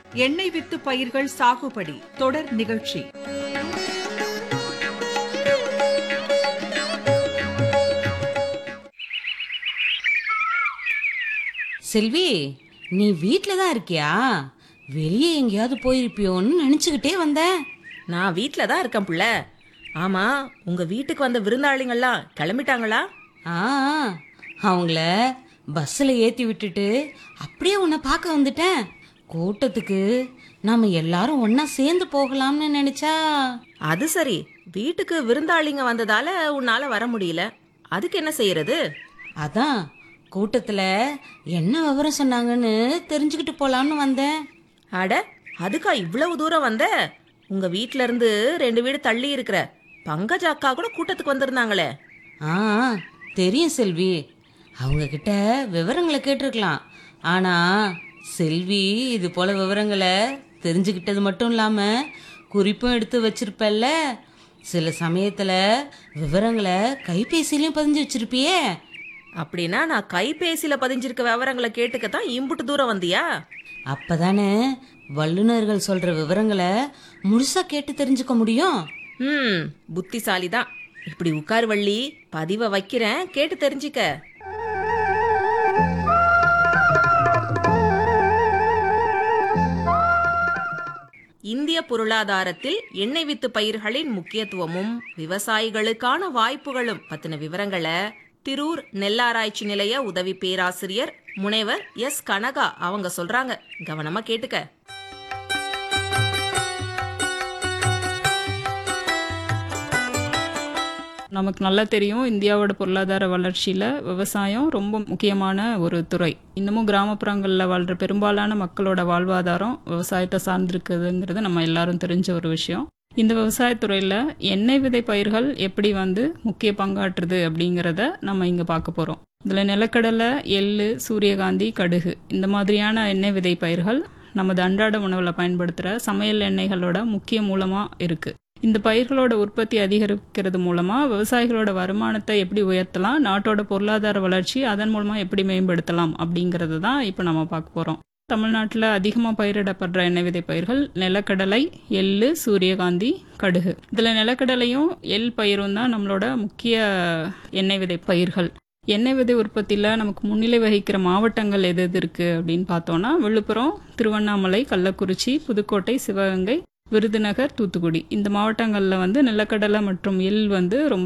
எண்ணெய் வித்து பயிர்கள் சாகுபடி தொடர் நிகழ்ச்சி செல்வி நீ வீட்ல தான் இருக்கியா வெளியே எங்கேயாவது போயிருப்பியோன்னு நினச்சிக்கிட்டே வந்தேன் நான் வீட்டில் தான் இருக்கேன் புள்ள ஆமா உங்க வீட்டுக்கு வந்த விருந்தாளிங்கள்லாம் கிளம்பிட்டாங்களா ஆ அவங்கள பஸ்ஸில் ஏற்றி விட்டுட்டு அப்படியே உன்னை பார்க்க வந்துட்டேன் கூட்டத்துக்கு நாம எல்லாரும் ஒன்றா சேர்ந்து போகலாம்னு நினச்சா அது சரி வீட்டுக்கு விருந்தாளிங்க வந்ததால உன்னால வர முடியல அதுக்கு என்ன செய்யறது அதான் கூட்டத்தில் என்ன விவரம் சொன்னாங்கன்னு தெரிஞ்சுக்கிட்டு போகலாம்னு வந்தேன் அட அதுக்கா இவ்வளவு தூரம் வந்த உங்க வீட்ல இருந்து ரெண்டு வீடு தள்ளி இருக்கிற பங்கஜ அக்கா கூட கூட்டத்துக்கு வந்திருந்தாங்களே ஆ தெரியும் செல்வி அவங்க கிட்ட விவரங்களை கேட்டிருக்கலாம் ஆனா செல்வி இது போல விவரங்களை தெரிஞ்சுக்கிட்டது மட்டும் இல்லாம குறிப்பும் எடுத்து வச்சிருப்பல்ல சில சமயத்துல விவரங்களை கைபேசியிலையும் பதிஞ்சு வச்சிருப்பியே அப்படின்னா நான் கைபேசியில பதிஞ்சிருக்க விவரங்களை கேட்டுக்கத்தான் இம்புட்டு தூரம் வந்தியா அப்பதானே வல்லுநர்கள் சொல்ற விவரங்களை முழுசா கேட்டு தெரிஞ்சுக்க முடியும் ம் புத்திசாலி தான் இப்படி உட்கார் வள்ளி பதிவை வைக்கிறேன் கேட்டு தெரிஞ்சுக்க இந்திய பொருளாதாரத்தில் எண்ணெய் வித்து பயிர்களின் முக்கியத்துவமும் விவசாயிகளுக்கான வாய்ப்புகளும் பத்தின விவரங்களை திரூர் நெல்லாராய்ச்சி நிலைய உதவி பேராசிரியர் முனைவர் எஸ் கனகா அவங்க சொல்றாங்க கவனமா கேட்டுக்க நமக்கு நல்லா தெரியும் இந்தியாவோட பொருளாதார வளர்ச்சியில் விவசாயம் ரொம்ப முக்கியமான ஒரு துறை இன்னமும் கிராமப்புறங்களில் வாழ்கிற பெரும்பாலான மக்களோட வாழ்வாதாரம் விவசாயத்தை சார்ந்திருக்குதுங்கிறது நம்ம எல்லாரும் தெரிஞ்ச ஒரு விஷயம் இந்த விவசாயத்துறையில் எண்ணெய் விதை பயிர்கள் எப்படி வந்து முக்கிய பங்காற்றுது அப்படிங்கிறத நம்ம இங்கே பார்க்க போகிறோம் இதில் நிலக்கடலை எள்ளு சூரியகாந்தி கடுகு இந்த மாதிரியான எண்ணெய் விதை பயிர்கள் நமது அன்றாட உணவில் பயன்படுத்துகிற சமையல் எண்ணெய்களோட முக்கிய மூலமாக இருக்குது இந்த பயிர்களோட உற்பத்தி அதிகரிக்கிறது மூலமா விவசாயிகளோட வருமானத்தை எப்படி உயர்த்தலாம் நாட்டோட பொருளாதார வளர்ச்சி அதன் மூலமா எப்படி மேம்படுத்தலாம் அப்படிங்கிறது தான் இப்போ நம்ம பார்க்க போறோம் தமிழ்நாட்டில் அதிகமாக பயிரிடப்படுற எண்ணெய் விதை பயிர்கள் நிலக்கடலை எள்ளு சூரியகாந்தி கடுகு இதில் நிலக்கடலையும் எள் பயிரும் தான் நம்மளோட முக்கிய எண்ணெய் விதை பயிர்கள் எண்ணெய் விதை உற்பத்தியில் நமக்கு முன்னிலை வகிக்கிற மாவட்டங்கள் எது எது இருக்குது அப்படின்னு பார்த்தோன்னா விழுப்புரம் திருவண்ணாமலை கள்ளக்குறிச்சி புதுக்கோட்டை சிவகங்கை விருதுநகர் தூத்துக்குடி இந்த மாவட்டங்களில் வந்து நிலக்கடலை மற்றும் எள் வந்து ரொம்ப